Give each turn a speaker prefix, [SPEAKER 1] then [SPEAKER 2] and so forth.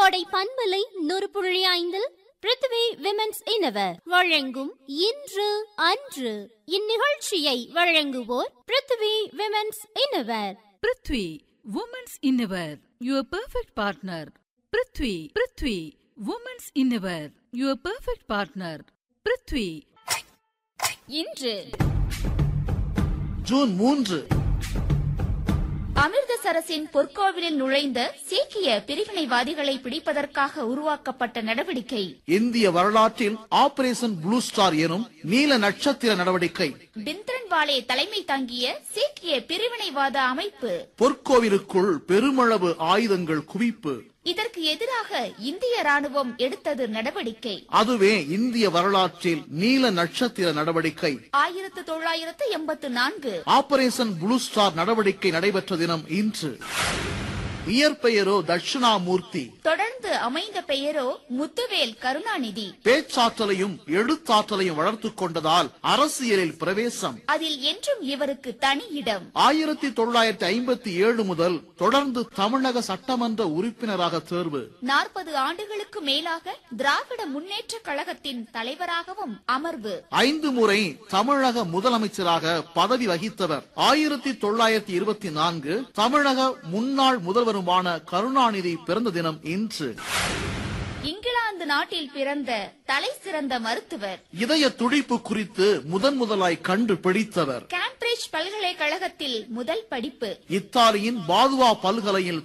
[SPEAKER 1] கோடை பண்பலை நூறு புள்ளி ஐந்தில் பிருத்திவி விமென்ஸ் இனவர் வழங்கும் இன்று அன்று இந்நிகழ்ச்சியை வழங்குவோர் Prithvi women's innerwear
[SPEAKER 2] Prithvi women's innerwear your perfect partner Prithvi Prithvi women's innerwear your perfect partner Prithvi
[SPEAKER 1] இன்று
[SPEAKER 3] ஜூன் மூன்று
[SPEAKER 4] அமிர்தசரஸின் பொற்கோவிலில் நுழைந்த சீக்கிய பிரிவினைவாதிகளை பிடிப்பதற்காக உருவாக்கப்பட்ட நடவடிக்கை
[SPEAKER 3] இந்திய வரலாற்றில் ஆபரேஷன் ப்ளூ ஸ்டார் எனும் நீல நட்சத்திர நடவடிக்கை
[SPEAKER 4] பிந்திரன்வாலே தலைமை தாங்கிய சீக்கிய பிரிவினைவாத அமைப்பு
[SPEAKER 3] பொற்கோவிலுக்குள் பெருமளவு ஆயுதங்கள் குவிப்பு
[SPEAKER 4] இதற்கு எதிராக இந்திய ராணுவம் எடுத்தது நடவடிக்கை
[SPEAKER 3] அதுவே இந்திய வரலாற்றில் நீல நட்சத்திர நடவடிக்கை
[SPEAKER 4] ஆயிரத்து தொள்ளாயிரத்து எண்பத்து நான்கு
[SPEAKER 3] ஆபரேஷன் ப்ளூ ஸ்டார் நடவடிக்கை நடைபெற்ற தினம் இன்று இயற்பெயரோ தட்சிணாமூர்த்தி
[SPEAKER 4] தொடர்ந்து அமைந்த பெயரோ முத்துவேல் கருணாநிதி
[SPEAKER 3] பேச்சாற்றலையும் எழுத்தாற்றலையும் வளர்த்துக் கொண்டதால் அரசியலில் பிரவேசம்
[SPEAKER 4] அதில் என்றும் இவருக்கு தனி இடம்
[SPEAKER 3] ஆயிரத்தி தொள்ளாயிரத்தி ஐம்பத்தி ஏழு முதல் தொடர்ந்து தமிழக சட்டமன்ற உறுப்பினராக தேர்வு
[SPEAKER 4] நாற்பது ஆண்டுகளுக்கு மேலாக திராவிட முன்னேற்ற கழகத்தின் தலைவராகவும் அமர்வு
[SPEAKER 3] ஐந்து முறை தமிழக முதலமைச்சராக பதவி வகித்தவர் ஆயிரத்தி தொள்ளாயிரத்தி இருபத்தி நான்கு தமிழக முன்னாள் முதல்வருமான கருணாநிதி பிறந்த தினம் இன்று
[SPEAKER 4] இங்கிலாந்து நாட்டில் பிறந்த தலை சிறந்த மருத்துவர்
[SPEAKER 3] இதய துடிப்பு குறித்து முதன் முதலாய் கண்டுபிடித்தவர்
[SPEAKER 4] கேம்பிரிட்ஜ் பல்கலைக்கழகத்தில் முதல் படிப்பு
[SPEAKER 3] இத்தாலியின் பாதுவா பல்கலையில்